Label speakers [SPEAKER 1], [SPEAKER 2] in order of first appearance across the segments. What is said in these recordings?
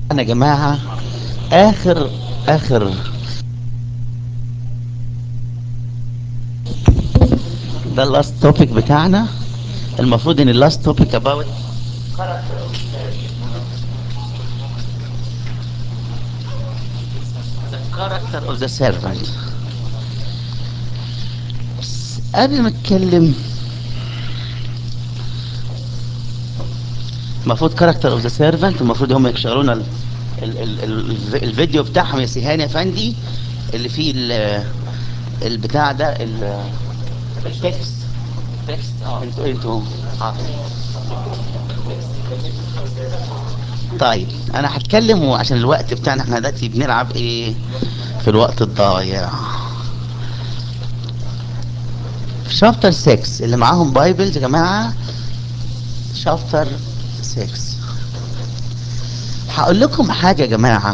[SPEAKER 1] انا يا جماعة اخر اخر ده اللاست توبيك بتاعنا المفروض ان اللاست توبيك about the character of the servant بس قبل ما اتكلم المفروض كاركتر اوف ذا سيرفنت المفروض هم يشغلونا ال ال ال ال الفيديو بتاعهم يا سيهان يا فندي اللي فيه ال البتاع ده ال التكست التكست اه انتوا انتوا اه طيب انا هتكلم عشان الوقت بتاعنا احنا دلوقتي بنلعب ايه في الوقت الضايع في شابتر 6 اللي معاهم بايبلز يا جماعه شابتر 6 هقول لكم حاجه يا جماعه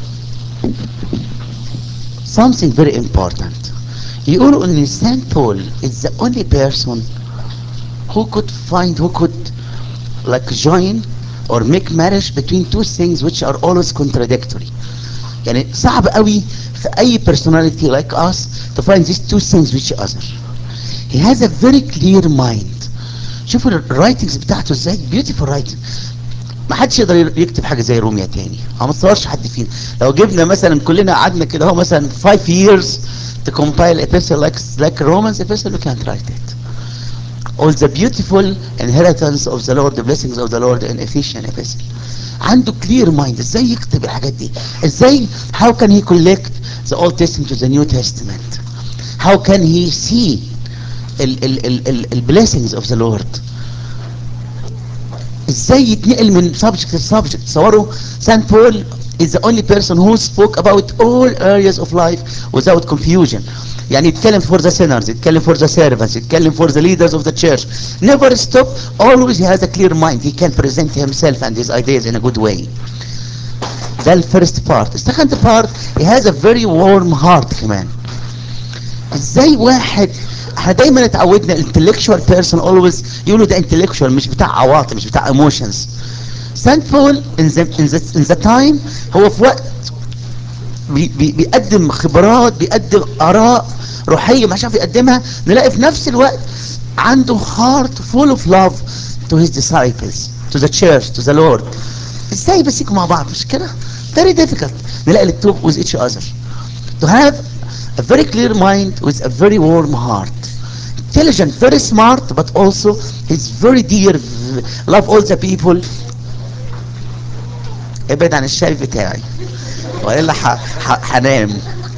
[SPEAKER 1] something very important يقولوا ان سان بول is the only person who could find who could like join or make marriage between two things which are always contradictory يعني صعب قوي في اي personality like us to find these two things which other he has a very clear mind شوفوا الرايتنجز بتاعته ازاي beautiful writing ما حدش يقدر يكتب حاجه زي روميا تاني او ما تصورش حد فينا لو جبنا مثلا كلنا قعدنا كده اهو مثلا 5 years to compile epistle like like Romans epistle we can't write it all the beautiful inheritance of the Lord the blessings of the Lord in Ephesian epistle عنده clear mind ازاي يكتب الحاجات دي ازاي how can he collect the Old Testament to the New Testament how can he see ال ال ال ال ال blessings of the Lord ازاي يتنقل من subject to subject تصوروا سان بول is the only person who spoke about all areas of life without confusion يعني يتكلم for the sinners يتكلم for the servants يتكلم for the leaders of the church never stop always he has a clear mind he can present himself and his ideas in a good way ده الفيرست بارت السكند بارت he has a very warm heart كمان ازاي واحد احنا دايما اتعودنا intellectual person always يقولوا ده intellectual مش بتاع عواطف مش بتاع emotions سانت بول in the, in the, in the time هو في وقت بي بي بيقدم خبرات بيقدم اراء روحيه مش عارف يقدمها نلاقي في نفس الوقت عنده heart full of love to his disciples to the church to the Lord ازاي بيسيكوا مع بعض مش كده very difficult نلاقي التوب with each other to have a very clear mind with a very warm heart intelligent very smart but also he's very dear love all the people ابعد عن الشاي بتاعي والا هنام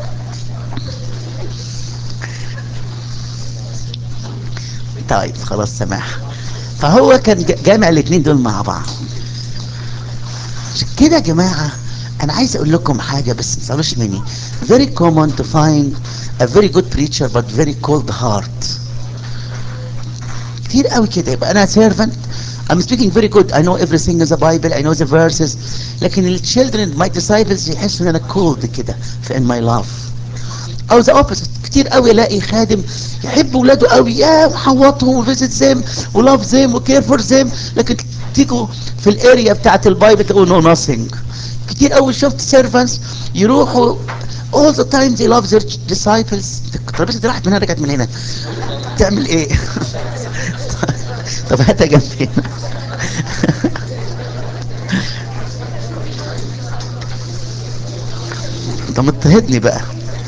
[SPEAKER 1] طيب خلاص سماح فهو كان جامع الاثنين دول مع بعض عشان كده يا جماعه انا عايز اقول لكم حاجه بس ما تزعلوش مني very common to find a very good preacher but very cold heart كتير قوي كده يبقى انا servant I'm speaking very good I know everything in the Bible I know the verses لكن ال children my disciples يحسوا ان انا cold كده في in my love او the opposite كتير قوي الاقي خادم يحب ولاده قوي يا محوطهم وفيزيت زيم ولاف زيم وكير فور زيم لكن تيجوا في الاريا بتاعت البايبل تقولوا نو nothing كتير قوي شفت سيرفنتس يروحوا all the time they love their disciples الترابيزه دي راحت من هنا رجعت من هنا تعمل ايه طب هاتها جنبي انت مضطهدني بقى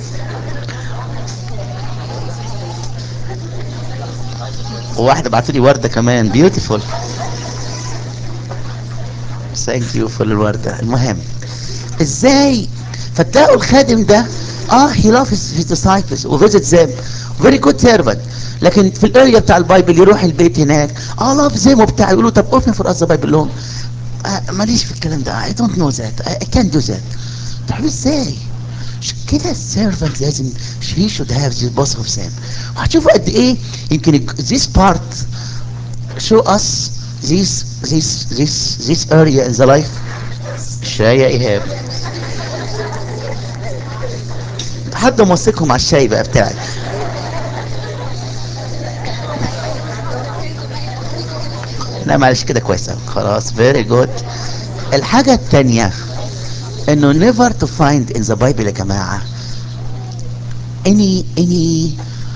[SPEAKER 1] وواحدة بعت لي وردة كمان بيوتيفول ثانك يو فور الوردة المهم ازاي فتلاقوا الخادم ده اه he loves his disciples وفيزيت زيم فيري جود سيرفنت لكن في الاريا بتاع البايبل يروح البيت هناك اه لاف زيم وبتاع يقولوا طب اوبن فور اس بايبل لهم آه ماليش في الكلام ده I don't know that I, I can't do that طب ازاي كده السيرفنت لازم he should have this boss of them وهتشوفوا قد ايه يمكن this part show us this this this this area in the life الشاي يا ايهاب حد موثقهم على الشاي بقى بتاعي لا معلش كده كويس خلاص فيري جود الحاجة التانية انه never to find in the Bible يا جماعة any any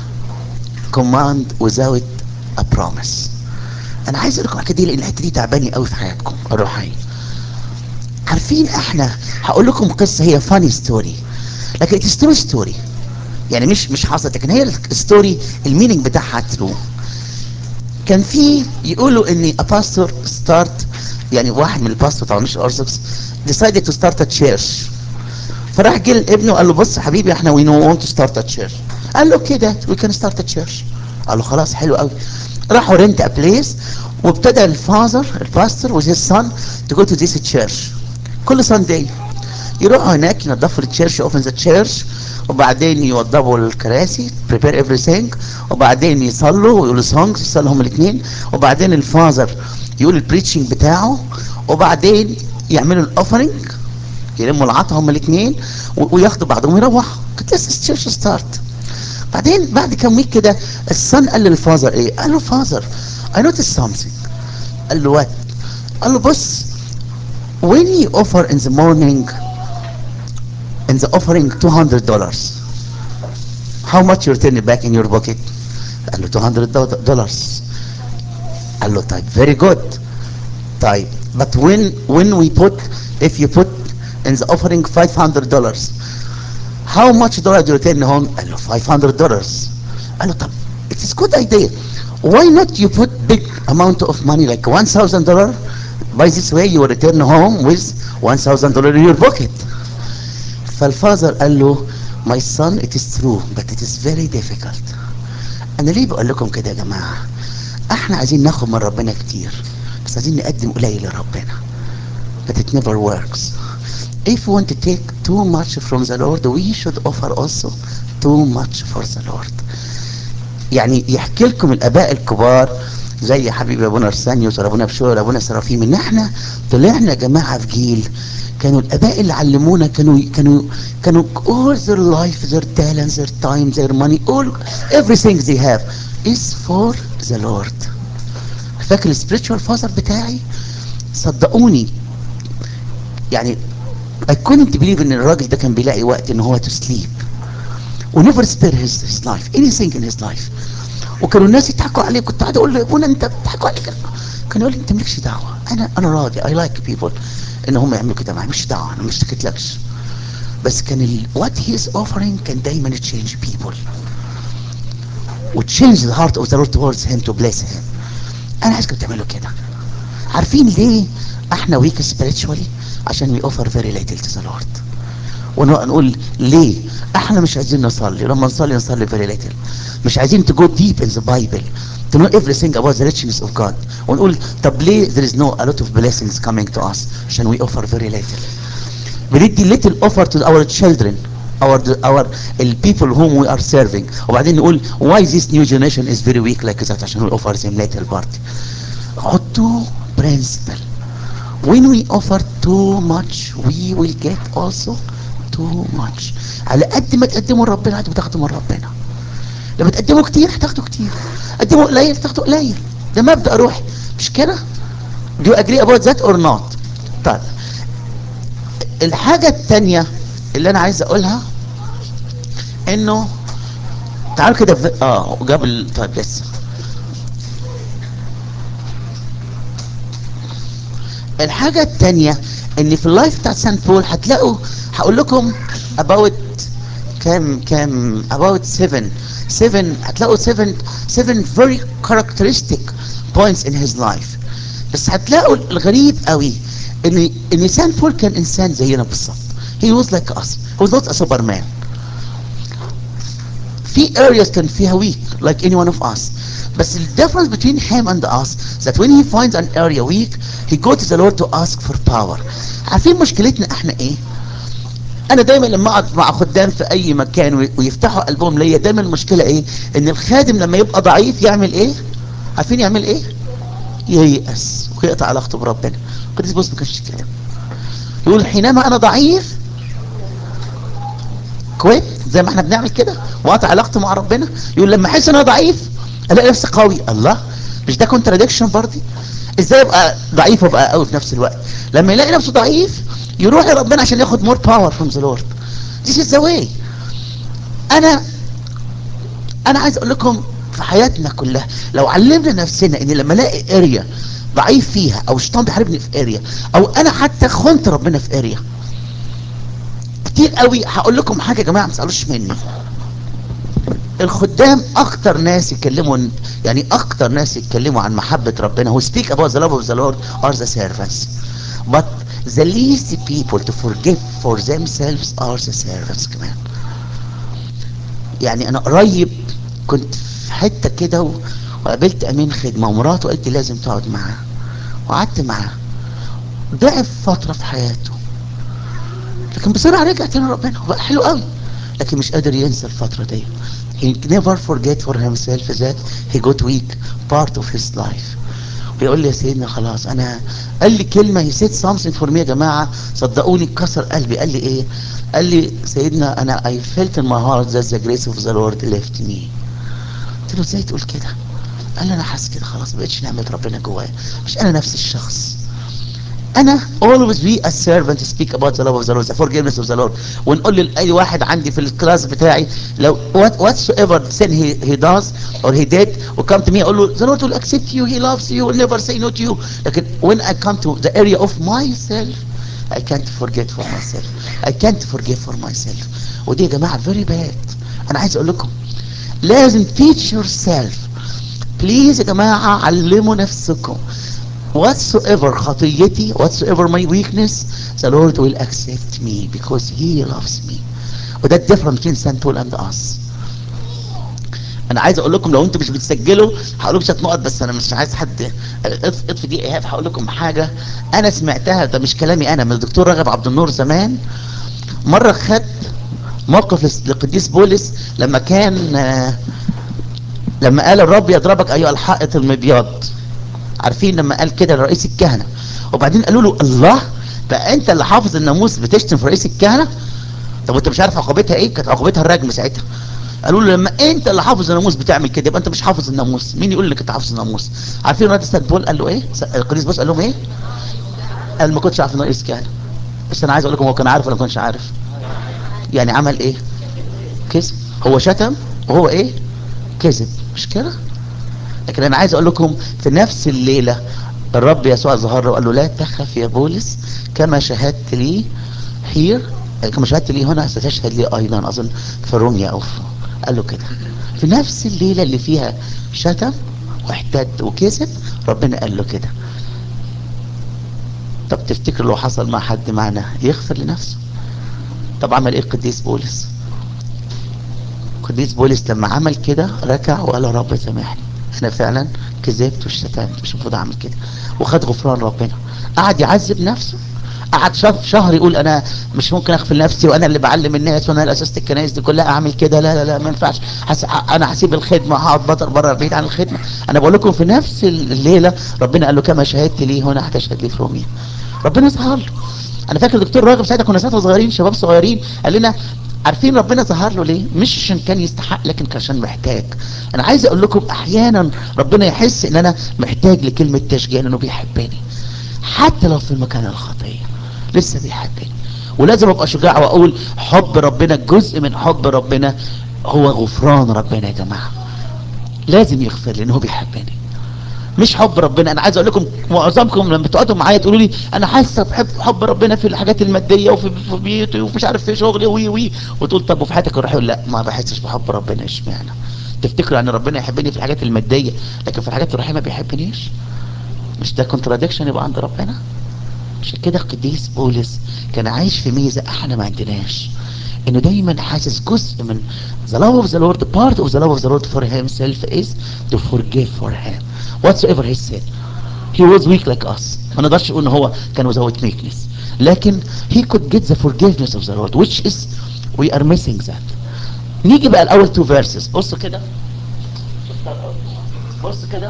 [SPEAKER 1] command without a promise انا عايز اقول لكم الحته دي لان الحته دي تعباني قوي في حياتكم الروحيه عارفين احنا هقول لكم قصه هي فاني ستوري لكن اتس ترو ستوري يعني مش مش حصلت لكن هي الستوري المينينج بتاعها ترو كان في يقولوا ان a pastor start يعني واحد من الباستور طبعا مش الارثوذكس decided to start a church فراح جه لابنه قال له بص يا حبيبي احنا we want to start a church قال له كده we can start a church قال له خلاص حلو قوي راحوا رنت a place وابتدى الفازر الباستور with his son to go to this church كل ساندي يروحوا هناك ينظفوا التشيرش اوبن ذا تشيرش وبعدين يوضبوا الكراسي prepare everything وبعدين يصلوا ويقولوا سونجز يصلوا هم الاثنين وبعدين الفازر يقول البريتشنج بتاعه وبعدين يعملوا الاوفرنج يلموا العطا هم الاثنين وياخدوا بعضهم ويروحوا كانت لسه التشيرش ستارت بعدين بعد كم ويك كده الصن قال للفازر ايه؟ قال له فازر I noticed something قال له وات؟ قال له بص when you offer in the morning in the offering 200 dollars how much you return it back in your pocket قال له 200 dollars قال له طيب very good طيب but when when we put if you put in the offering 500 dollars how much dollar do you return home قال له 500 dollars قال له طب it is good idea why not you put big amount of money like 1000 dollar by this way you will return home with 1000 dollar in your pocket فالفازر قال له my son it is true but it is very difficult انا ليه بقول لكم كده يا جماعه احنا عايزين ناخد من ربنا كتير بس عايزين نقدم قليل لربنا but it never works if we want to take too much from the Lord we should offer also too much for the Lord يعني يحكي لكم الاباء الكبار زي حبيبي ابونا ارسانيوس ولا ابونا بشوي ولا ابونا سرافيم ان احنا طلعنا يا جماعه في جيل كانوا الاباء اللي علمونا كانوا كانوا كانوا all their life their talents their time their money all everything they have is for the Lord فاكر السبريتشوال فازر بتاعي صدقوني يعني I couldn't believe ان الراجل ده كان بيلاقي وقت ان هو to sleep ونيفر سبير his, his life anything in his life وكانوا الناس يضحكوا عليه كنت قاعد اقول له يا ابونا انت بتضحكوا عليك كان يقول لي انت مالكش دعوه انا انا راضي اي لايك بيبول ان هم يعملوا كده معايا مش دعوه انا مش اشتكيتلكش بس كان ال what he is offering كان دايما تشينج people وتشينج the heart of the Lord towards him to bless him انا عايزكم تعملوا كده عارفين ليه احنا ويك spiritually عشان we offer very little to the Lord ونقول ليه احنا مش عايزين نصلي لما نصلي نصلي very little مش عايزين to go deep in the Bible to know everything about the richness of God ونقول طب ليه there is no a lot of blessings coming to us عشان we offer very little بندي little offer to our children our our the people whom we are serving وبعدين نقول why this new generation is very weak like that عشان we offer them little part حطوا principle when we offer too much we will get also too much على قد ما تقدموا لربنا قد ما تاخدوا من ربنا لما تقدموا كتير هتاخدوا كتير قدموا قليل تاخدوا قليل ده مبدأ روحي مش كده do you agree about that or not طيب الحاجة التانية اللي انا عايز اقولها انه تعالوا كده في... اه جاب ال... طيب لسه الحاجة التانية ان في اللايف بتاع سان بول هتلاقوا هقول لكم about كام كام about seven seven هتلاقوا seven seven very characteristic points in his life بس هتلاقوا الغريب قوي ان ان سان بول كان انسان زينا بالظبط he was like us he was not a superman في areas كان فيها weak like any one of us بس the difference between him and us that when he finds an area weak he go to the Lord to ask for power عارفين مشكلتنا احنا ايه انا دايما لما اقعد مع خدام في اي مكان ويفتحوا قلبهم ليا دايما المشكله ايه ان الخادم لما يبقى ضعيف يعمل ايه عارفين يعمل ايه ييأس ويقطع علاقته بربنا قديس بص ما كانش كده يقول حينما انا ضعيف كويس زي ما احنا بنعمل كده وقطع علاقته مع ربنا يقول لما احس ان انا ضعيف الاقي نفسي قوي الله مش ده كونتراديكشن برضه ازاي ابقى ضعيف وابقى قوي في نفس الوقت لما يلاقي نفسه ضعيف يروح لربنا عشان ياخد more power from the Lord this is the way انا انا عايز اقول لكم في حياتنا كلها لو علمنا نفسنا ان لما الاقي اريا ضعيف فيها او الشيطان بيحاربني في اريا او انا حتى خنت ربنا في اريا كتير قوي هقول لكم حاجه يا جماعه ما تسالوش مني الخدام اكتر ناس يتكلموا يعني اكتر ناس يتكلموا عن محبه ربنا who speak about the love of the Lord are the servants but the least people to forgive for themselves are the servants كمان يعني انا قريب كنت في حته كده و- وقابلت امين خدمه ومراته قالت لي لازم تقعد معاه وقعدت معاه ضعف فتره في حياته لكن بسرعه رجع تاني ربنا وبقى حلو قوي لكن مش قادر ينسى الفتره دي he never forget for himself that he got weak part of his life بيقول لي يا سيدنا خلاص انا قال لي كلمه he said something for me يا جماعه صدقوني كسر قلبي قال لي ايه قال لي سيدنا انا I felt in my heart that the grace of the Lord left me قلت له ازاي تقول كده قال لي انا حاسس كده خلاص ما بقتش نعمه ربنا جوايا مش انا نفس الشخص انا always be a servant to speak about the love of the Lord the forgiveness of the Lord ونقول لاي واحد عندي في الكلاس بتاعي لو what whatsoever sin he he does or he did will come to me اقول له the Lord will accept you he loves you will never say no to you لكن when I come to the area of myself I can't forget for myself I can't forgive for myself ودي يا جماعه very bad انا عايز اقول لكم لازم teach yourself بليز يا جماعة علموا نفسكم whatsoever خطيتي whatsoever my weakness the Lord will accept me because he loves me وده الديفرنس between St. Paul and us انا عايز اقول لكم لو انتم مش بتسجلوا هقول لكم شويه نقط بس انا مش عايز حد اطفي اطفي دي ايهاب هقول لكم حاجه انا سمعتها ده مش كلامي انا من الدكتور رغب عبد النور زمان مره خد موقف لس- لقديس بولس لما كان آه، لما قال الرب يضربك ايها الحائط المبيض عارفين لما قال كده لرئيس الكهنه وبعدين قالوا له الله بقى انت اللي حافظ الناموس بتشتم في رئيس الكهنه طب وانت مش عارف عقوبتها ايه كانت عقوبتها الرجم ساعتها قالوا له لما انت اللي حافظ الناموس بتعمل كده يبقى انت مش حافظ الناموس مين يقول لك انت حافظ الناموس عارفين رد سانت بول قال له ايه س- القديس بولس قال لهم ايه قال ما كنتش عارف ان هو رئيس كهنه بس انا عايز اقول لكم هو كان عارف ولا ما كانش عارف يعني عمل ايه كذب هو شتم وهو ايه كذب مش كده لكن انا عايز اقول لكم في نفس الليله الرب يسوع ظهر له وقال له لا تخف يا بولس كما شهدت لي هير كما شهدت لي هنا ستشهد لي ايضا اظن في روميا او في قال له كده في نفس الليله اللي فيها شتم واحتد وكذب ربنا قال له كده طب تفتكر لو حصل مع حد معنا يغفر لنفسه طب عمل ايه القديس بولس القديس بولس لما عمل كده ركع وقال يا رب سامحني انا فعلا كذبت وشتمت مش المفروض اعمل كده وخد غفران ربنا قعد يعذب نفسه قعد شهر, شهر يقول انا مش ممكن اغفر نفسي وانا اللي بعلم الناس وانا اللي اسست الكنائس دي كلها اعمل كده لا لا لا ما ينفعش حس... انا هسيب الخدمه هقعد بطر بره بعيد عن الخدمه انا بقول لكم في نفس الليله ربنا قال له كما شهدت لي هنا هتشهد لي في روميا ربنا ظهر له انا فاكر الدكتور راغب ساعتها كنا ساعتها صغيرين شباب صغيرين قال لنا عارفين ربنا ظهر له ليه مش عشان كان يستحق لكن كان عشان محتاج انا عايز اقول لكم احيانا ربنا يحس ان انا محتاج لكلمه تشجيع لانه بيحبني حتى لو في المكان الخطيه لسه بيحبني ولازم ابقى شجاع واقول حب ربنا جزء من حب ربنا هو غفران ربنا يا جماعه لازم يغفر لانه هو بيحبني مش حب ربنا انا عايز اقول لكم معظمكم لما تقعدوا معايا تقولوا لي انا حاسه بحب حب ربنا في الحاجات الماديه وفي في بيتي ومش عارف في شغلي وي وي وتقول طب وفي حياتك الروحيه لا ما بحسش بحب ربنا اشمعنى تفتكروا ان ربنا يحبني في الحاجات الماديه لكن في الحاجات الروحيه ما بيحبنيش مش ده كونتراديكشن يبقى عند ربنا عشان كده القديس بولس كان عايش في ميزه احنا ما عندناش انه دايما حاسس جزء من the love of the Lord part of the love of the Lord for himself is to forgive for him whatsoever he said he was weak like us ما نقدرش نقول ان هو كان without weakness لكن he could get the forgiveness of the Lord which is we are missing that نيجي بقى الاول two verses بص كده بص كده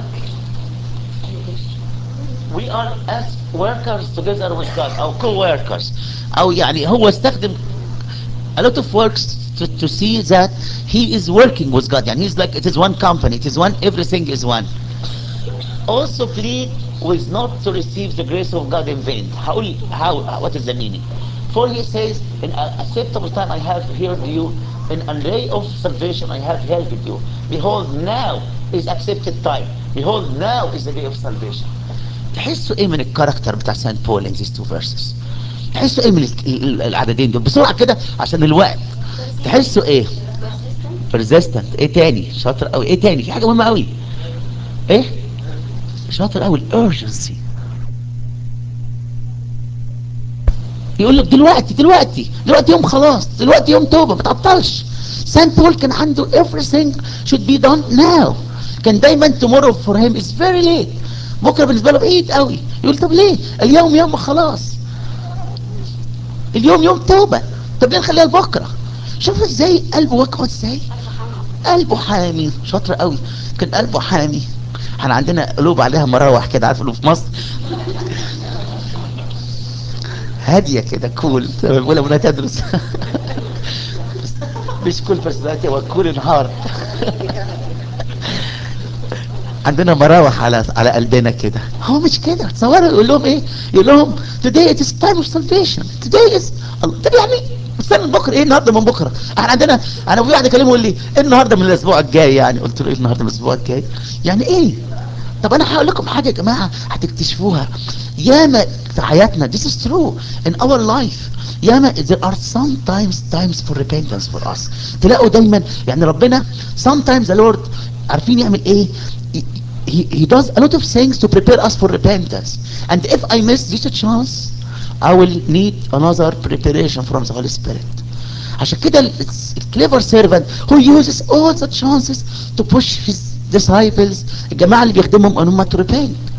[SPEAKER 1] we are as workers together with God او co-workers او يعني هو استخدم a lot of works to, to see that he is working with God يعني he's like it is one company it is one everything is one also plead was not to receive the grace of God in vain هقول how what is the meaning for he says in a acceptable time I have heard you in an ray of salvation I have helped you behold now is accepted time behold now is the day of salvation تحسوا ايه من الكاركتر بتاع سان بول in these two verses تحسوا ايه من ال- ال- العددين دول بسرعة كده عشان الوقت تحسوا ايه resistant ايه تاني شاطر قوي ايه تاني في حاجة مهمة قوي ايه شاطر قوي الارجنسي يقول لك دلوقتي دلوقتي دلوقتي يوم خلاص دلوقتي يوم توبة ما تعطلش سان بول كان عنده everything should be done now كان دايما tomorrow for him is very late بكره بالنسبه له بعيد قوي يقول طب ليه اليوم يوم خلاص اليوم يوم توبة طب ليه نخليها لبكره شوف ازاي قلبه وقعه ازاي قلبه حامي شاطر قوي كان قلبه حامي احنا عندنا قلوب عليها مراوح كده عارف قلوب في مصر هاديه كده كول ولا منى تدرس مش كول بيرسوناليتي هو كول انهارت عندنا مراوح على على قلبنا كده هو مش كده تصوروا يقول لهم ايه يقول لهم today it is time of salvation today is الله طب يعني استنى بكره ايه النهارده من بكره احنا عندنا انا في واحد يكلمه يقول لي ايه النهارده من الاسبوع الجاي يعني قلت له ايه النهارده من الاسبوع الجاي يعني ايه طب انا هقول لكم حاجه يا جماعه هتكتشفوها ياما في حياتنا this is true in our life ياما there are sometimes times for repentance for us تلاقوا دايما يعني ربنا sometimes the Lord عارفين يعمل ايه he, he does a lot of things to prepare us for repentance and if I miss this chance I will need another preparation from the Holy Spirit عشان كده ال- الكليفر سيرفنت who uses all the chances to push his disciples الجماعة اللي بيخدمهم ان هم to repent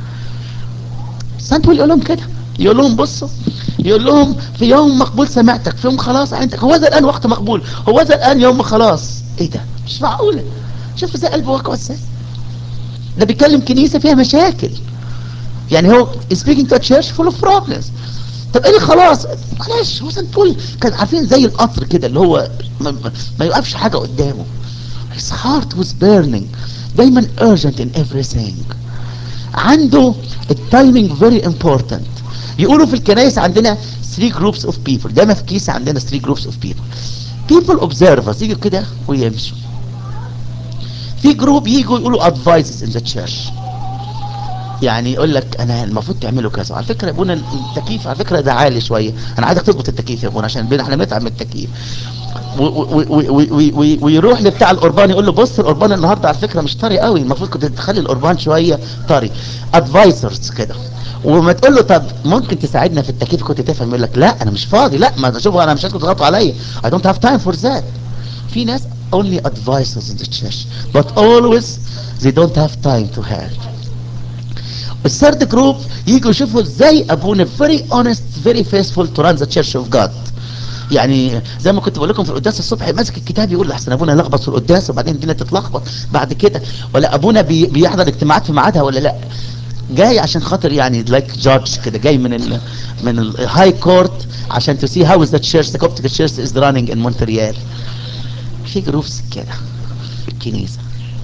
[SPEAKER 1] سانت ويل يقول لهم كده يقول لهم بصوا يقول لهم في يوم مقبول سمعتك في يوم خلاص عندك هو ذا الان وقت مقبول هو ذا الان يوم خلاص ايه ده مش معقولة شوف ازاي قلبه واقع ازاي ده بيتكلم كنيسة فيها مشاكل يعني هو speaking to a church full of problems طب ايه اللي خلاص معلش هو سانت بول كان عارفين زي القطر كده اللي هو ما, ما- ما يوقفش حاجة قدامه his heart was burning دايما urgent in everything عنده التايمينج فيري امبورتنت يقولوا في الكنائس عندنا 3 جروبس اوف بيبل دايما في الكنيسه عندنا 3 جروبس اوف بيبل بيبل اوبزرفرز يجوا كده ويمشوا في جروب يجوا يقولوا ادفايسز ان ذا تشيرش يعني يقول لك انا المفروض تعملوا كذا على فكره يا ابونا التكييف على فكره ده عالي شويه انا عايزك تظبط التكييف يا ابونا عشان بين احنا بنتعب من التكييف و- و- و- و- و- و- ويروح لبتاع القربان يقول له بص القربان النهارده على فكره مش طري قوي المفروض كنت تخلي القربان شويه طري ادفايزرز كده وما تقول له طب ممكن تساعدنا في التكييف كنت تفهم يقول لك لا انا مش فاضي لا ما شوفوا انا مش عايزكم تضغطوا عليا I don't have time for that في ناس only advisors in the church but always they don't have time to help الثيرد جروب يجوا يشوفوا ازاي ابونا very honest very faithful to run the church of God يعني زي ما كنت بقول لكم في القداس الصبح ماسك الكتاب يقول احسن ابونا لخبط في القداس وبعدين الدنيا تتلخبط بعد كده ولا ابونا بي بيحضر اجتماعات في ميعادها ولا لا جاي عشان خاطر يعني لايك جادج كده جاي من ال من الهاي كورت عشان to see how is the church the Coptic church is running in Montreal في جروبس كده في الكنيسه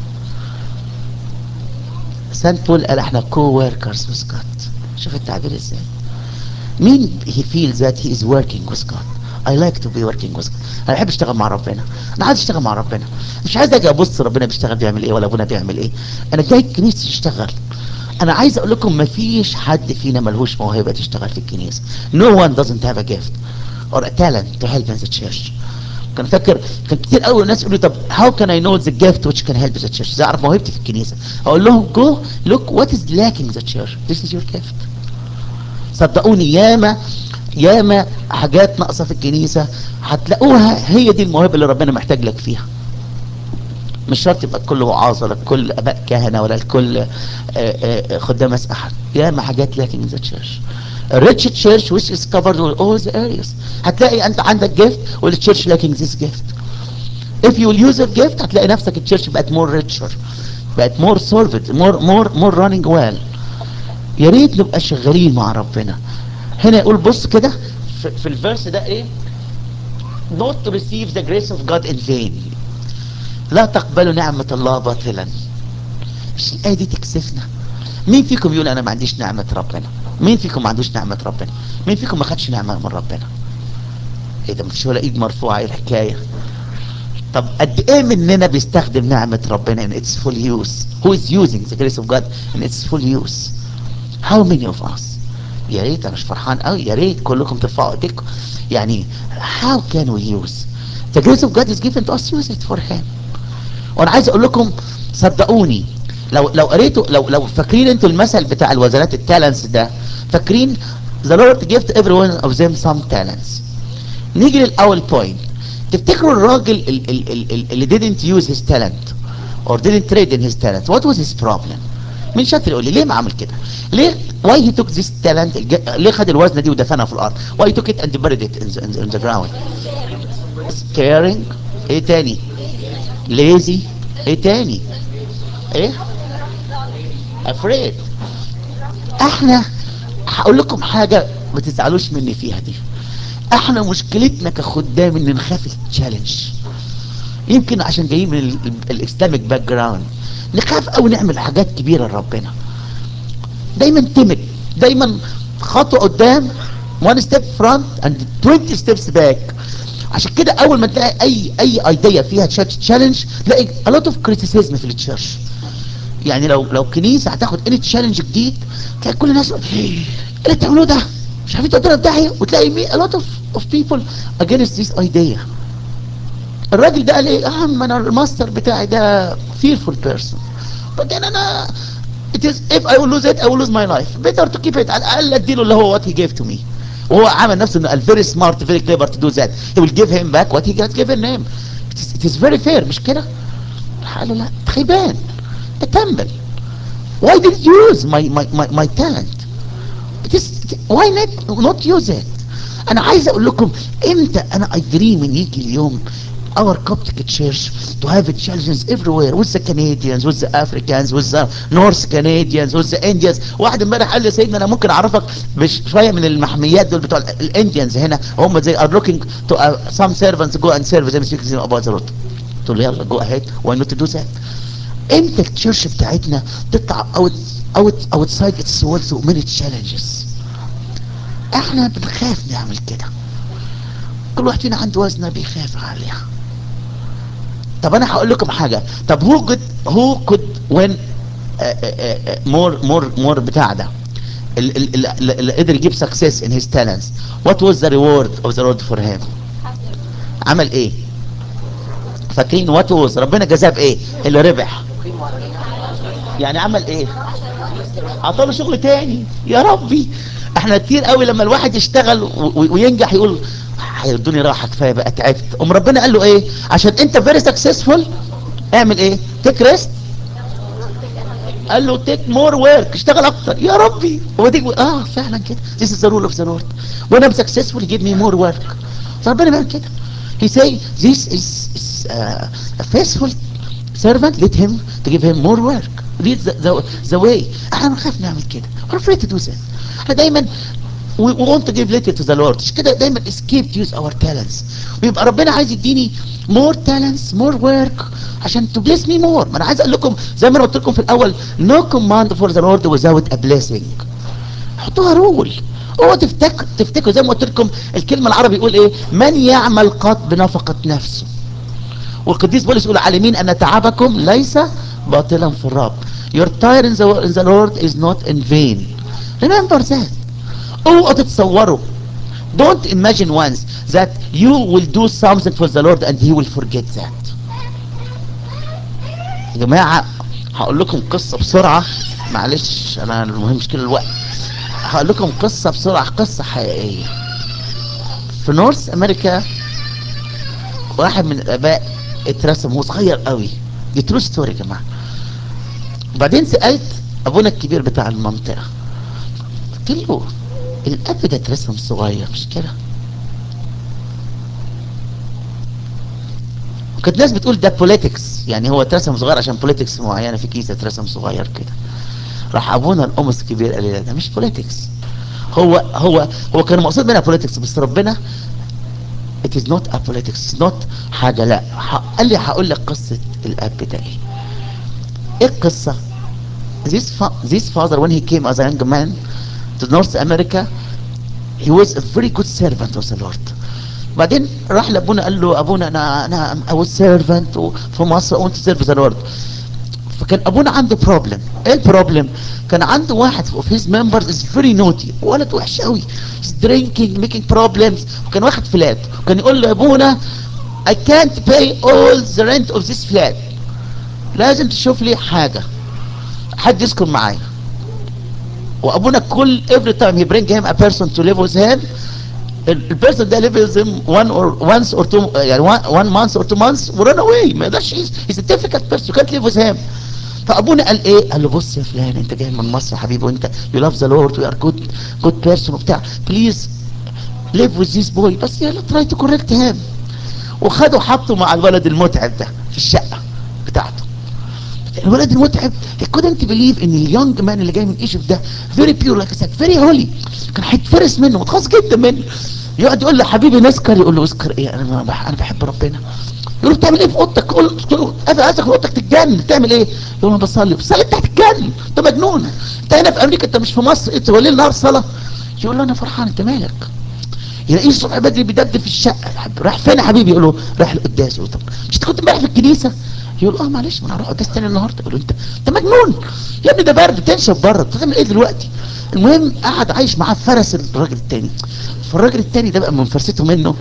[SPEAKER 1] سانت بول قال احنا كو وركرز with God شوف التعبير ازاي مين he feels that he is working with God I like to be working with God انا بحب اشتغل مع ربنا انا عايز اشتغل مع ربنا مش عايز اجي ابص ربنا بيشتغل بيعمل ايه ولا ابونا بيعمل ايه انا جاي الكنيسه اشتغل انا عايز اقول لكم مفيش حد فينا ملهوش موهبه تشتغل في الكنيسه no one doesn't have a gift or a talent to help in the church كان فاكر كان كتير قوي الناس يقولوا طب how can I know the gift which can help the church ازاي اعرف موهبتي في الكنيسه اقول لهم go look what is lacking the church this is your gift صدقوني ياما ياما حاجات ناقصه في الكنيسه هتلاقوها هي دي الموهبه اللي ربنا محتاج لك فيها مش شرط يبقى الكل وعاظ ولا الكل اباء كهنه ولا الكل آه، آه، خدام مسيح ياما حاجات لكن ذا تشيرش rich church which is covered with all the areas هتلاقي انت عندك gift والchurch lacking this gift if you will use your gift هتلاقي نفسك الchurch بقت more richer بقت more served more more more running well يا ريت نبقى شغالين مع ربنا هنا يقول بص كده في, في الفيرس ده ايه not to receive the grace of God in vain لا تقبلوا نعمة الله باطلا مش الآية دي تكسفنا مين فيكم يقول انا ما عنديش نعمة ربنا مين فيكم ما عندوش نعمة ربنا مين فيكم ما خدش نعمة من ربنا ايه ده مفيش ولا ايد مرفوعة ايه الحكاية طب قد ايه مننا بيستخدم نعمة ربنا in its full use who is using the grace of God in its full use how many of us يا ريت انا مش فرحان قوي يا ريت كلكم ترفعوا ايديكم يعني how can we use the grace of God is given to us use it for him وانا عايز اقول لكم صدقوني لو لو قريتوا لو لو فاكرين انتوا المثل بتاع الوزنات التالنتس ده فاكرين the Lord gave to every one of them some talents نيجي للاول بوينت تفتكروا الراجل ال- ال- ال- ال- اللي didn't use his talent or didn't trade in his talent what was his problem مين شاطر يقول لي ليه ما عمل كده ليه why he took this talent الج- ليه خد الوزنه دي ودفنها في الارض why he took it and buried it in the, in the, in the ground caring ايه تاني lazy ايه تاني ايه afraid احنا هقول لكم حاجه ما تزعلوش مني فيها دي احنا مشكلتنا كخدام ان نخاف التشالنج يمكن عشان جايين من الاسلامك باك جراوند نخاف قوي نعمل حاجات كبيره لربنا دايما تمت دايما خطوه قدام one step front and 20 steps back عشان كده اول ما تلاقي اي اي ايديا فيها تشالنج تلاقي a lot of criticism في التشيرش يعني لو لو كنيسه هتاخد اني تشالنج جديد تلاقي كل الناس يقول، ايه اللي بتعملوه ده مش عارفين تقدروا في داهيه وتلاقي مي a lot of of people against this idea الراجل ده قال ايه اه ما انا الماستر بتاعي ده fearful person بعدين انا it is if I will lose it I will lose my life better to keep it على الاقل اديله اللي هو what he gave to me وهو عامل نفسه انه قال very smart very clever to do that he will give him back what he has given him it is, it is very fair مش كده قال له لا خيبان تنبل why did you use my my my, my talent it is why not not use it انا عايز اقول لكم امتى انا I dream ان يجي اليوم our Coptic church to have challenges everywhere with the Canadians with the Africans with the North Canadians with the Indians واحد امبارح قال لي سيدنا انا ممكن اعرفك بش شويه من المحميات دول بتوع الانديانز هنا هم زي are looking to uh, some servants go and serve them speaking about the road قلت له يلا go ahead why not to do that امتى التشيرش بتاعتنا تطلع اوت اوت اوتسايد اتس وولز ومن تشالنجز احنا بنخاف نعمل كده كل واحد فينا عنده وزنه بيخاف عليها طب انا هقول لكم حاجه طب هو كود هو كود وين مور مور مور بتاع ده ال- ال- ال- اللي قدر يجيب سكسس ان هيز talents وات واز ذا ريورد اوف ذا لورد فور هيم عمل ايه فاكرين وات واز ربنا جزاه بايه اللي ربح يعني عمل ايه عطاله شغل تاني يا ربي احنا كتير قوي لما الواحد يشتغل و- و- وينجح يقول هيردوني راحه كفايه بقى تعبت ام ربنا قال له ايه عشان انت فيري سكسسفول اعمل ايه تيك ريست قال له تيك مور ورك اشتغل اكتر يا ربي هو دي اه فعلا كده this is the rule of the Lord when I'm successful give me more work فربنا بيعمل كده he say this is, is uh, a faithful servant let him to give him more work read the, the, the way احنا بنخاف نعمل كده we're afraid to do that احنا دايما we, we want to give little to the Lord مش كده دايما escape to use our talents ويبقى ربنا عايز يديني more talents more work عشان to bless me more ما انا عايز اقول لكم زي ما انا قلت لكم في الاول no command for the Lord without a blessing حطوها رول هو تفتكر تفتكروا زي ما قلت لكم الكلمه العربي يقول ايه من يعمل قط بنفقه نفسه والقديس بولس يقول عالمين ان تعبكم ليس باطلا في الرب your tire in the, in the Lord is not in vain remember that اوعوا تتصوروا don't imagine once that you will do something for the Lord and he will forget that يا جماعة هقول لكم قصة بسرعة معلش انا المهم مش كل الوقت هقول لكم قصة بسرعة قصة حقيقية في نورث امريكا واحد من الاباء اترسم هو صغير قوي دي ترو ستوري يا جماعة وبعدين سألت ابونا الكبير بتاع المنطقة قلت له الاب ده اترسم صغير مش كده وكانت ناس بتقول ده بوليتكس يعني هو اترسم صغير عشان بوليتكس معينه في كيسه اترسم صغير كده راح ابونا القمص الكبير قال لي لا ده مش بوليتكس هو هو هو كان مقصود منها بوليتكس بس ربنا it is not a politics it's not حاجه لا ح- قال لي هقول لك قصه الاب ده ايه ايه القصه this fa- this father when he came as a young man to North America he was a very good servant of the Lord بعدين راح لابونا قال له ابونا انا انا I was servant في مصر I want to serve the Lord فكان ابونا عنده بروبلم ايه البروبلم كان عنده واحد of his members is very naughty ولد وحش قوي he's drinking making problems وكان واخد فلات وكان يقول له ابونا I can't pay all the rent of this flat لازم تشوف لي حاجة حد يسكن معايا وابونا كل every time he bring him a person to live with him البيرسون ده lives him one or once or two يعني one, one month or two months ورن away ما يقدرش he's a difficult person you can't live with him فابونا قال ايه قال له بص يا فلان انت جاي من مصر يا حبيبي وانت you love the Lord we are good good person وبتاع please live with this boy بس يلا try to correct him وخده حطه مع الولد المتعب ده في الشقة بتاعته الولد المتعب he couldn't believe ان اليونج مان اللي جاي من ايجيبت ده very pure like I said very holy كان هيتفرس منه متخصص جدا منه يقعد يقول له حبيبي نسكر يقول له اسكر ايه انا ما بح- انا بحب ربنا يقول له بتعمل ايه في اوضتك يقول له قافل عايزك في اوضتك تتجنن بتعمل ايه يقول له انا بصلي بصلي انت هتتجنن انت مجنون انت هنا في امريكا انت مش في مصر انت وليل نهار صلاه يقول له انا فرحان انت مالك يلاقيه الصبح بدري بيدب في الشقه راح فين يا حبيبي يقول له رايح القداس يقول له طب مش انت كنت امبارح في الكنيسه يقول اه معلش ما انا هروح قداس تاني النهارده يقول له انت انت مجنون يا ابني ده برد تنشف بره انت بتعمل ايه دلوقتي المهم قعد عايش معاه فرس الراجل التاني فالراجل التاني ده بقى من فرسته منه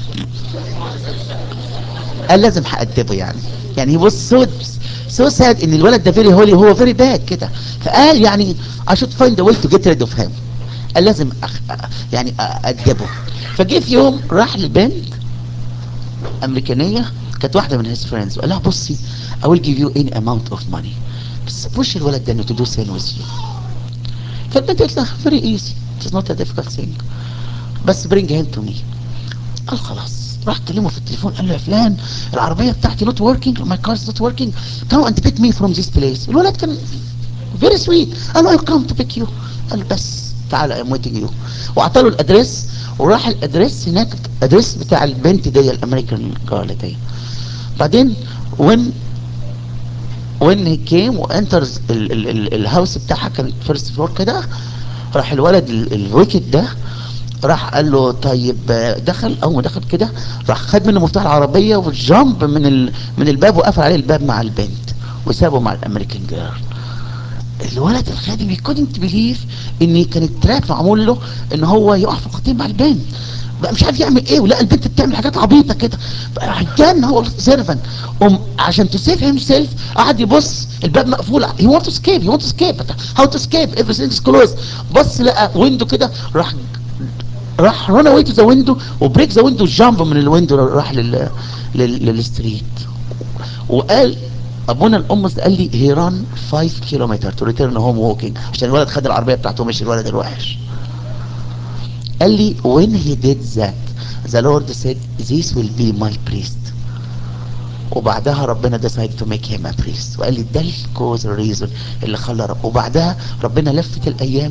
[SPEAKER 1] قال لازم هأدبه يعني يعني هو سو سو ساد ان الولد ده فيري هولي وهو فيري باد كده فقال يعني I should find a way to get rid of him قال لازم أخ... يعني أدبه فجه في يوم راح لبنت أمريكانية كانت واحدة من his friends وقال لها بصي I will give you any amount of money بس بوش الولد ده انه to do sin with you فالبنت قالت لها very easy it is not a difficult thing بس bring him to me قال خلاص راح كلمه في التليفون قال له يا فلان العربية بتاعتي not working my car is not working come and pick me from this place الولد كان very sweet قال له I'll come to pick you قال له بس تعالى I'm waiting you واعطى له الادريس وراح الادريس هناك الادريس بتاع البنت دي الامريكان جارل دي بعدين when when he came وانترز الهاوس بتاعها كانت فيرست فلور كده راح الولد الويكد ده راح قال له طيب دخل اول ما دخل كده راح خد منه مفتاح العربيه وجامب من ال... من الباب وقفل عليه الباب مع البنت وسابه مع الامريكان جيرل الولد الخادم he couldn't believe ان كان التراك معمول له ان هو يقع في الخطين مع البنت بقى مش عارف يعمل ايه ولا البنت بتعمل حاجات عبيطه كده بقى هيتجن هو سيرفن قام عشان تو سيف هيم سيلف قعد يبص الباب مقفول هي ونت تو سكيب هي ونت تو سكيب هاو تو سكيب everything is closed بص لقى ويندو كده راح راح ران اواي تو ذا ويندو وبريك ذا ويندو جامب من الويندو راح لل لل للستريت وقال ابونا الامس قال لي هي ران 5 كيلومتر تو ريتيرن هوم ووكينج عشان الولد خد العربيه بتاعته مش الولد الوحش قال لي when he did that the Lord said this will be my priest وبعدها ربنا decided to make him a priest وقال لي ده الكوز الريزون اللي خلى رب وبعدها ربنا لفت الايام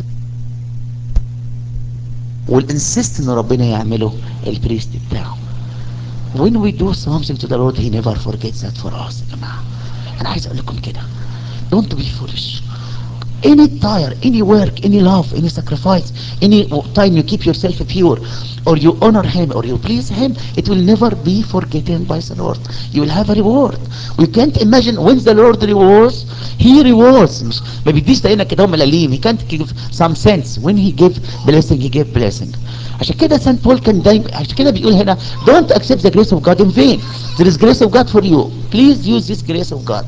[SPEAKER 1] والانسيست ان ربنا يعمله البريست بتاعه when we do something to the Lord he never forgets that for us يا جماعه انا عايز اقول لكم كده don't be foolish any tire any work any love any sacrifice any time you keep yourself pure or you honor him or you please him it will never be forgotten by the Lord you will have a reward we can't imagine when the Lord rewards he rewards مش ما بيديش زينا كده هم ملاليم he can't give some sense when he give blessing he give blessing عشان كده سانت بول كان دايما عشان كده بيقول هنا don't accept the grace of God in vain there is grace of God for you please use this grace of God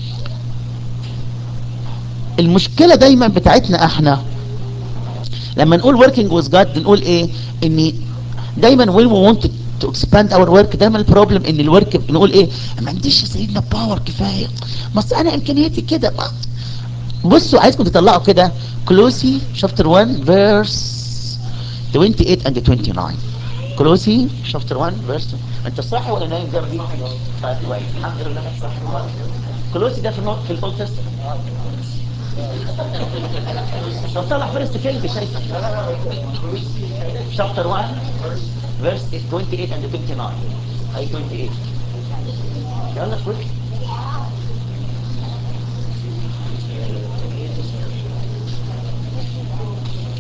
[SPEAKER 1] المشكلة دايما بتاعتنا احنا لما نقول working with God نقول ايه ان دايما when we want to expand our work دايما البروبلم ان الورك نقول ايه ما عنديش يا سيدنا باور كفاية ما انا امكانياتي كده بصوا عايزكم تطلعوا كده كلوسي شابتر 1 فيرس 28 and 29 كلوسي شابتر 1 فيرس انت صاحي ولا نايم زي ما دي طيب كويس الحمد لله انك صاحي كلوسي ده في النوت في الاولد تستمنت طب طلع فيرست كينج شايفك شابتر 1 فيرس 28 and 29 اي 28 يلا كويك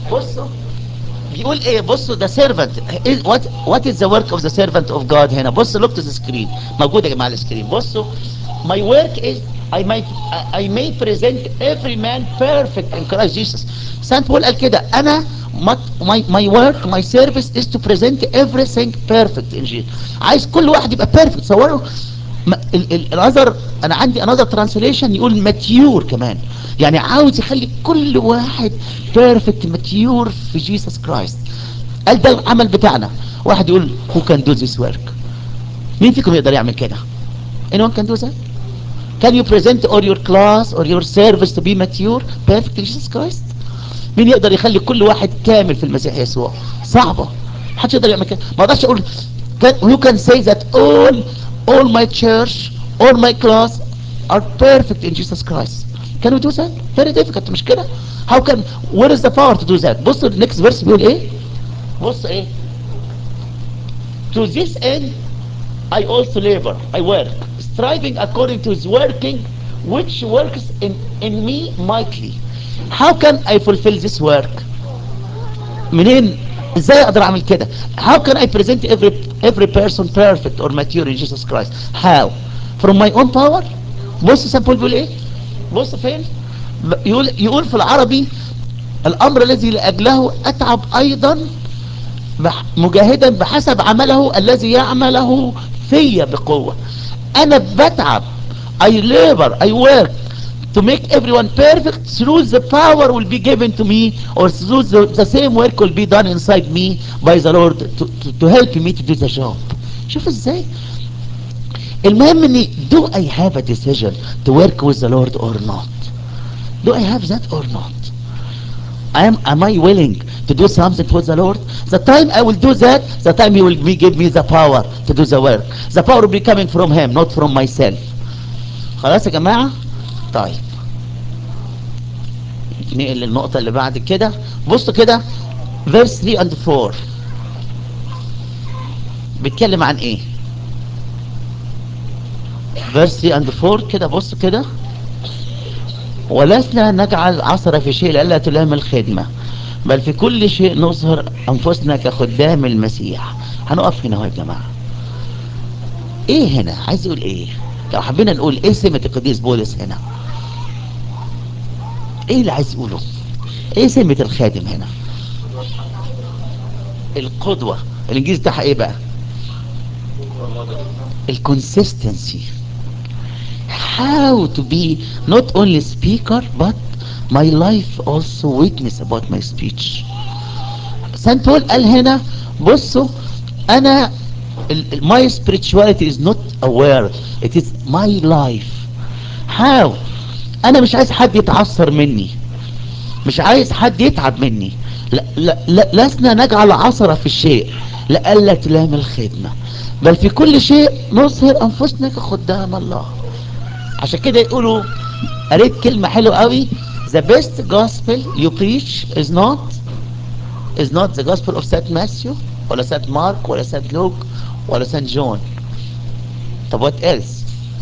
[SPEAKER 1] بصوا بيقول ايه بصوا ده سيرفنت وات وات از ذا ورك اوف ذا سيرفنت اوف جاد هنا بصوا لوك تو ذا سكرين موجود يا جماعه على السكرين بصوا my work is I might I may present every man perfect in Christ Jesus سانت بول قال كده انا my my work my service is to present everything perfect in Jesus عايز كل واحد يبقى perfect صوروا الأذر أنا عندي another translation يقول ماتيور كمان يعني عاوز يخلي كل واحد بيرفكت ماتيور في جيسس كرايست قال ده العمل بتاعنا واحد يقول who can do this work مين فيكم يقدر يعمل كده anyone can do that can you present or your class or your service to be mature perfect in Jesus Christ مين يقدر يخلي كل واحد كامل في المسيح يسوع صعبة محدش يقدر يعمل كده ما اقدرش اقول can, who can say that all all my church all my class are perfect in Jesus Christ can we do that very difficult مش كده how can where is the power to do that بص next verse بيقول ايه بص ايه to this end I also labor I work striving according to his working which works in in me mightily how can I fulfill this work منين ازاي اقدر اعمل كده how can I present every every person perfect or mature in Jesus Christ how from my own power بص سان بول بيقول ايه بص فين يقول يقول في العربي الامر الذي لاجله اتعب ايضا مجاهدا بحسب عمله الذي يعمله فيا بقوه انا بتعب I labor I work to make everyone perfect through the power will be given to me or through the, the same work will be done inside me by the Lord to, to, to help me to do the job شوف ازاي المهم اني do I have a decision to work with the Lord or not do I have that or not I am am I willing to do something for the Lord the time I will do that the time he will be, give me the power to do the work the power will be coming from him not from myself خلاص يا جماعة طيب نقل للنقطة اللي بعد كده بصوا كده verse 3 and 4 بيتكلم عن ايه verse 3 and 4 كده بص كده ولسنا نجعل عصر في شيء لألا تلام الخدمة بل في كل شيء نظهر أنفسنا كخدام المسيح هنقف هنا اهو يا جماعة ايه هنا عايز يقول ايه لو حبينا نقول ايه سمة القديس بولس هنا ايه اللي عايز يقوله ايه سمة الخادم هنا القدوة الانجليزي بتاعها ايه بقى الكونسيستنسي how to be not only speaker but my life also witness about my speech سانت بول قال هنا بصوا انا my spirituality is not aware it is my life how انا مش عايز حد يتعثر مني مش عايز حد يتعب مني لا لا لا لسنا نجعل عصرة في الشيء لألا تلام الخدمة بل في كل شيء نظهر أنفسنا كخدام الله عشان كده يقولوا قريت كلمة حلوة قوي the best gospel you preach is not is not the gospel of Saint Matthew ولا Saint Mark ولا Saint Luke ولا Saint John طب what else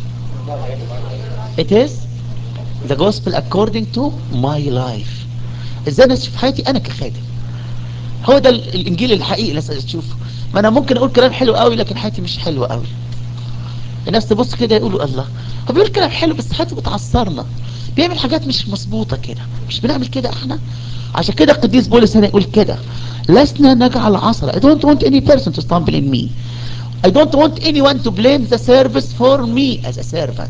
[SPEAKER 1] it is the gospel according to my life ازاي انا اشوف حياتي انا كخادم هو ده الانجيل الحقيقي اللي لازم تشوفه ما انا ممكن اقول كلام حلو قوي لكن حياتي مش حلوه قوي الناس تبص كده يقولوا الله هو بيقول كلام حلو بس حياته بتعصرنا بيعمل حاجات مش مظبوطه كده مش بنعمل كده احنا عشان كده القديس بولس هنا يقول كده لسنا نجعل عصر I don't want any person to stumble in me I don't want anyone to blame the service for me as a servant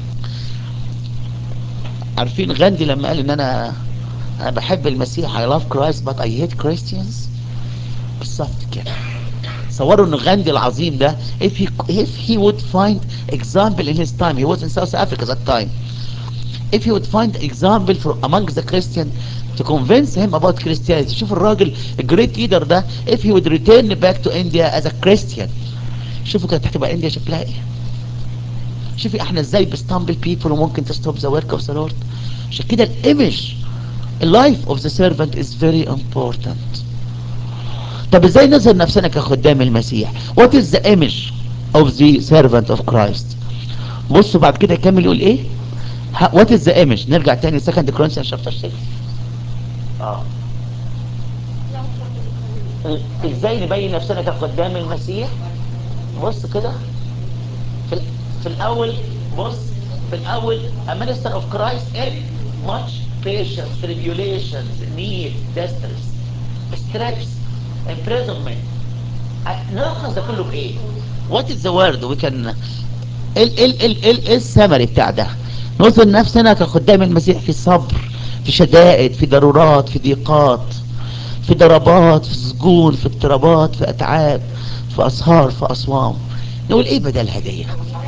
[SPEAKER 1] عارفين غاندي لما قال ان انا انا بحب المسيح I love Christ but I hate Christians بالظبط كده صوروا ان غاندي العظيم ده if he if he would find example in his time he was in South Africa that time if he would find example from among the Christian to convince him about Christianity شوف الراجل الجريت leader ده if he would return back to India as a Christian شوفوا كانت هتبقى انديا شكلها ايه شوفي احنا ازاي بستامبل بيبل وممكن تستوب ذا ورك اوف ذا لورد عشان كده الايمج اللايف اوف ذا سيرفنت از فيري امبورتنت طب ازاي نظهر نفسنا كخدام المسيح وات از ذا ايمج اوف ذا سيرفنت اوف كرايست بصوا بعد كده يكمل يقول ايه وات از ذا ايمج نرجع تاني سكند كورنثيانز شابتر 6 اه ازاي نبين نفسنا كقدام المسيح بص كده في, ال- في الاول بص في الاول a minister of Christ in much patience tribulations need distress stress imprisonment ع- نلخص ده كله بايه what is the word we can ال ال ال ال ايه السمري بتاع ده نوصل نفسنا كخدام المسيح في صبر في شدائد في ضرورات في ضيقات في ضربات في سجون في اضطرابات في اتعاب في اسهار في اصوام نقول ايه بدل هديه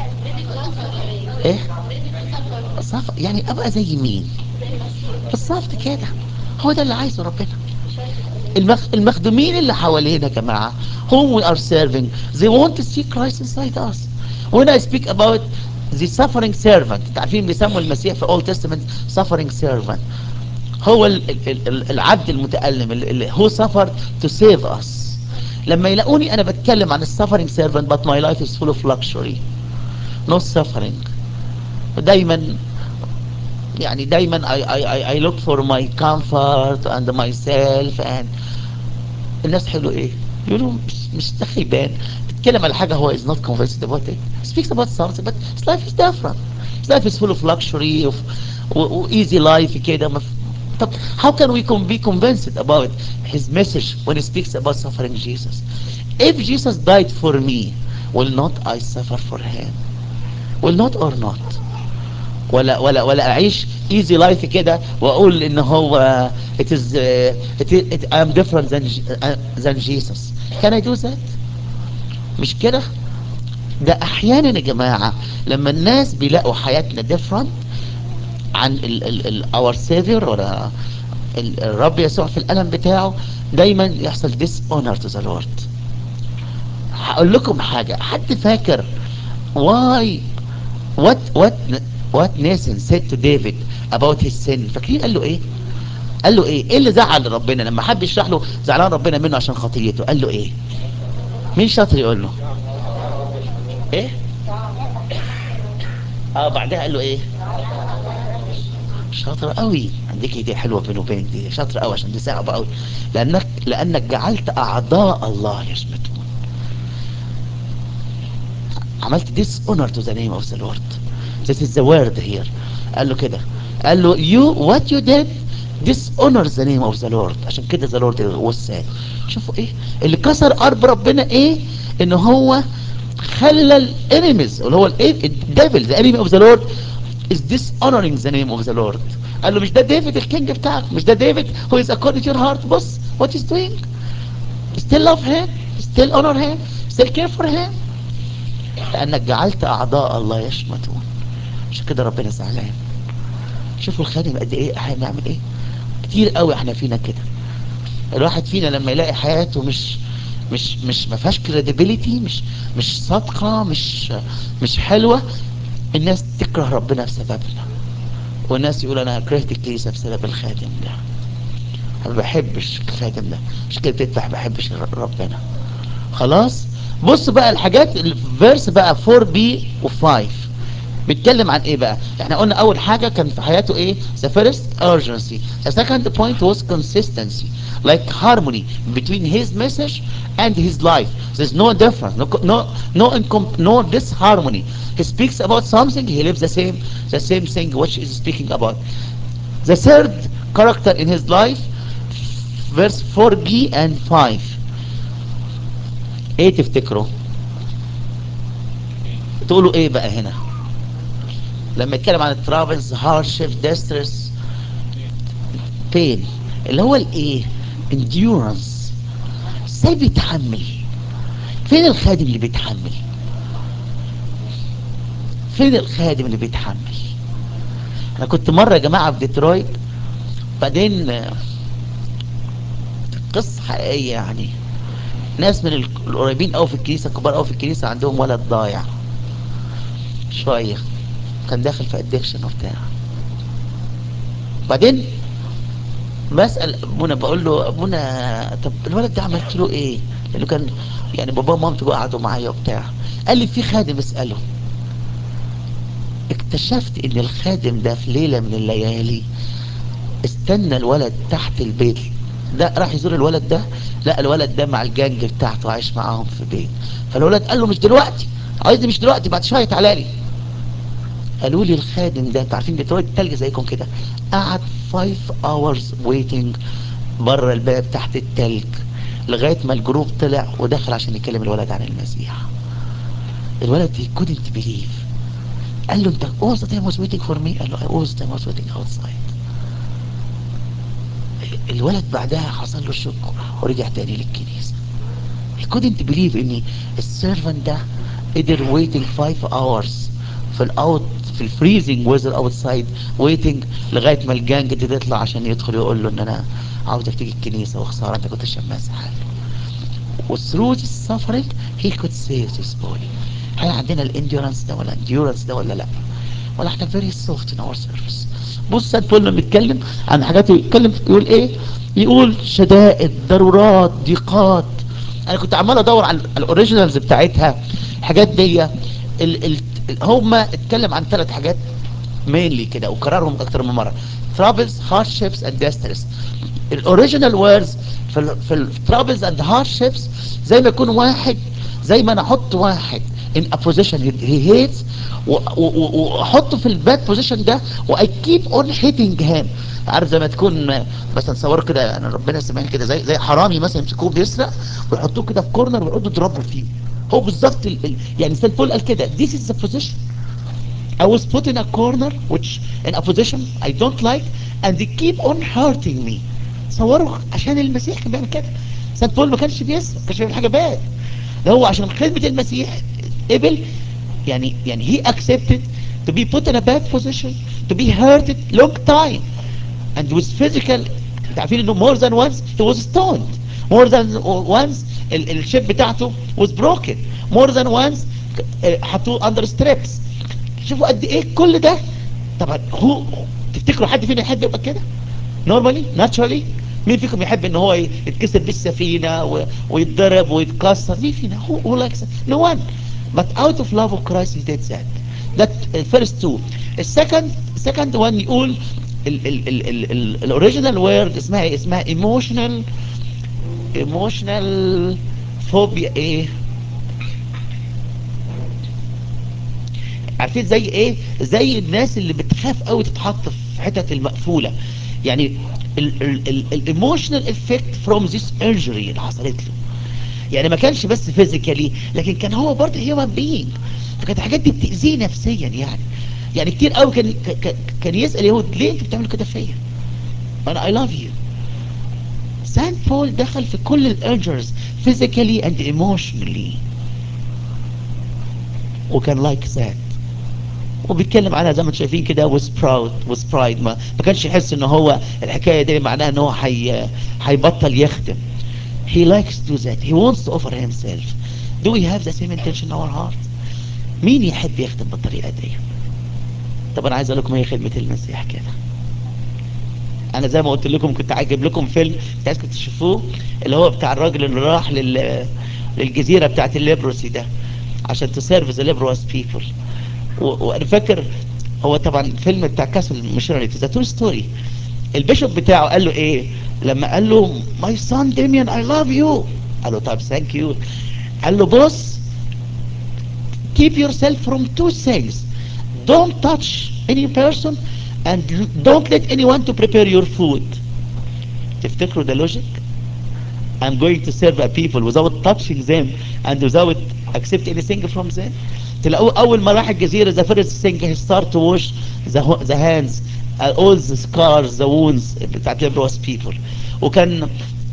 [SPEAKER 1] ايه صف يعني ابقى زي مين بالظبط كده هو ده اللي عايزه ربنا المخ... المخدومين اللي حوالينا يا جماعه whom we are serving they want to see Christ inside us when I speak about the suffering servant عارفين بيسموا المسيح في Old Testament suffering servant هو ال... ال... ال... العبد المتألم اللي هو suffered to save us لما يلاقوني انا بتكلم عن السفرنج سيرفنت but my life is full of luxury no suffering دايما يعني دايما I, I, I, I look for my comfort and myself and الناس حلو ايه يقولوا مش مش ده خيبان بيتكلم على حاجه هو is not convinced about it speaks about something but his life is different his life is full of luxury of و, و easy life كده مف... طب how can we can be convinced about his message when he speaks about suffering Jesus if Jesus died for me will not I suffer for him will not or not ولا ولا ولا اعيش ايزي لايف كده واقول ان هو it is uh, it, it, I am different than uh, than Jesus can I do that مش كده ده احيانا يا جماعه لما الناس بيلاقوا حياتنا different عن ال ال ال our savior ولا ال- الرب يسوع في الالم بتاعه دايما يحصل dishonor to the Lord هقول لكم حاجه حد فاكر why what what what Nathan said to David about his sin فاكرين قال له ايه قال له ايه ايه اللي زعل ربنا لما حب يشرح له زعلان ربنا منه عشان خطيته قال له ايه مين شاطر يقول له ايه اه بعدها قال له ايه شاطر قوي عندك دي حلوه بيني وبينك دي شاطر قوي عشان دي صعبه قوي لانك لانك جعلت اعضاء الله يشمتون عملت dishonor to the name of the Lord this is the word here قال له كده قال له you what you did dishonor the name of the Lord عشان كده the Lord was sad شوفوا ايه اللي كسر قلب ربنا ايه ان هو خلى الانيميز اللي هو الايه الديفل the enemy of the Lord is dishonoring the name of the Lord قال له مش ده ديفيد الكينج بتاعك مش ده ديفيد who is according to your heart بص what he's doing still love him still honor him still care for him لانك جعلت اعضاء الله يشمتون عشان كده ربنا زعلان شوفوا الخادم قد ايه هنعمل ايه كتير قوي احنا فينا كده الواحد فينا لما يلاقي حياته مش مش مش ما فيهاش كريديبيليتي مش مش صادقه مش مش حلوه الناس تكره ربنا بسببنا والناس يقول انا كرهت الكنيسه بسبب الخادم ده ما بحبش الخادم ده مش كده بتذبح ما بحبش ربنا خلاص بص بقى الحاجات الفيرس بقى 4 بي و5 بيتكلم عن ايه بقى احنا قلنا اول حاجه كان في حياته ايه the first urgency the second point was consistency like harmony between his message and his life there's no difference no no no incom- no disharmony he speaks about something he lives the same the same thing which is speaking about the third character in his life verse 4b and 5 ايه تفتكروا تقولوا ايه بقى هنا لما يتكلم عن الترابلز هاردشيب ديسترس بين اللي هو الايه endurance ازاي بيتحمل فين الخادم اللي بيتحمل فين الخادم اللي بيتحمل انا كنت مره يا جماعه في ديترويت بعدين آه، قصه حقيقيه يعني ناس من ال- القريبين قوي في الكنيسه الكبار قوي في الكنيسه عندهم ولد ضايع شويه كان داخل في ادكشن وبتاع بعدين بسأل ابونا بقول له ابونا طب الولد ده عملت له ايه لانه كان يعني بابا ومامته بقى قعدوا معايا وبتاع قال لي في خادم اسأله اكتشفت ان الخادم ده في ليلة من الليالي استنى الولد تحت البيت ده راح يزور الولد ده لقى الولد ده مع الجانج بتاعته عايش معاهم في بيت فالولد قال له مش دلوقتي عايزني مش دلوقتي بعد شويه تعالى لي قالوا لي الخادم ده انتوا عارفين بتوع التلج زيكم كده قعد 5 hours waiting بره الباب تحت التلج لغايه ما الجروب طلع ودخل عشان يكلم الولد عن المسيح الولد he couldn't believe قال له انت all the time was waiting for me قال له I all the time was waiting outside الولد بعدها حصل له شك ورجع تاني للكنيسة he couldn't believe ان السيرفنت ده قدر waiting 5 hours في الاوت في الفريزنج ويزر اوتسايد ويتنج لغايه ما الجانج دي تطلع عشان يدخل يقول له ان انا عاوزك تيجي الكنيسه وخساره انت كنت شماس حال وثرو this suffering he could save this boy هل عندنا الانديورنس ده ولا الانديورنس ده ولا لا ولا احنا very soft in our service بص سيد بول لما بيتكلم عن حاجات يتكلم يقول ايه يقول شدائد ضرورات ضيقات انا كنت عمال ادور على الاوريجينالز بتاعتها الحاجات دي ال ال هم اتكلم عن ثلاث حاجات مينلي كده وكررهم اكتر من مره troubles hardships and destinies الاوريجينال ووردز في ال في الترابلز اند hardships زي ما يكون واحد زي ما انا احط واحد in a position he, he hates واحطه في الباد بوزيشن ده واي كيب اون هيتنج هيم عارف زي ما تكون مثلا تصوروا كده انا ربنا سامحني كده زي زي حرامي مثلا يمسكوه بيسرق ويحطوه كده في كورنر ويقعدوا يضربوا فيه هو بالظبط ال- ال- يعني سيد بول قال كده this is the position I was put in a corner which in a position I don't like and they keep on hurting me تصوروا عشان المسيح كان بيعمل كده سيد بول ما كانش بيسرق ما كانش بيعمل حاجه باد ده هو عشان خدمه المسيح قبل يعني يعني he accepted to be put in a bad position to be hurted long time and with physical انت عارفين انه more than once he was stoned more than once ال- الشيب بتاعته was broken more than once اه، حطوه under strips شوفوا قد ايه كل ده طبعا هو تفتكروا حد فينا يحب يبقى كده نورمالي ناتشرالي مين فيكم يحب ان هو يتكسر بالسفينه و- ويتضرب ويتكسر مين فينا هو هو لايكس نو وان but out of love of Christ he did that that uh, first two السكند second one يقول ال ال ال ال ال الاوريجينال وورد اسمها ايه اسمها emotional emotional phobia ايه عارفين زي ايه زي الناس اللي بتخاف قوي تتحط في حتت المقفوله يعني الايموشنال افكت فروم ذيس انجري اللي حصلت له يعني ما كانش بس فيزيكالي لكن كان هو برضه هيومن بينج فكانت الحاجات دي بتاذيه نفسيا يعني يعني كتير قوي كان ك- ك- كان يسال يهود ليه انتوا بتعملوا كده فيا انا اي لاف يو سان بول دخل في كل الانجرز physically and emotionally وكان لايك ذات وبيتكلم عنها زي ما انتم شايفين كده was proud was pride ما ما كانش يحس ان هو الحكايه دي معناها ان هو حي هيبطل يخدم he likes to do that he wants to offer himself do we have the same intention in our heart مين يحب يخدم بالطريقه دي طب انا عايز اقول لكم هي خدمه المسيح كده انا زي ما قلت لكم كنت عاجب لكم فيلم كنت عايزكم تشوفوه اللي هو بتاع الراجل اللي راح لل للجزيره بتاعت الليبروسي ده عشان تسيرف ذا ليبروس بيبل وانا فاكر هو طبعا فيلم بتاع كاسل ميشنري ذا تور ستوري البيشوب بتاعه قال له ايه لما قال له ماي سون ديميان اي لاف يو قال له طب ثانك يو قال له بص keep yourself from two things don't touch any person and don't let anyone to prepare your food تفتكروا ده لوجيك I'm going to serve a people without touching them and without accept anything from them تلاقوه اول ما راح الجزيره the first thing he start to wash the, ho- the hands uh, all the scars the wounds بتاعت ليبروس people وكان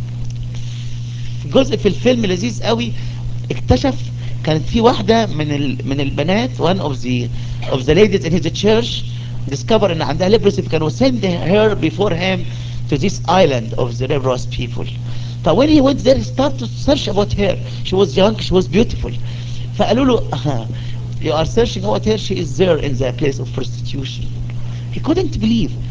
[SPEAKER 1] جزء في الفيلم لذيذ قوي اكتشف كانت في واحدة من ال... من البنات one of the of the ladies in his church discover ان عندها leprosy كانوا send her before him to this island of the leprous people ف when he went there he started to search about her she was young she was beautiful فقالوا له you are searching about her she is there in the place of prostitution he couldn't believe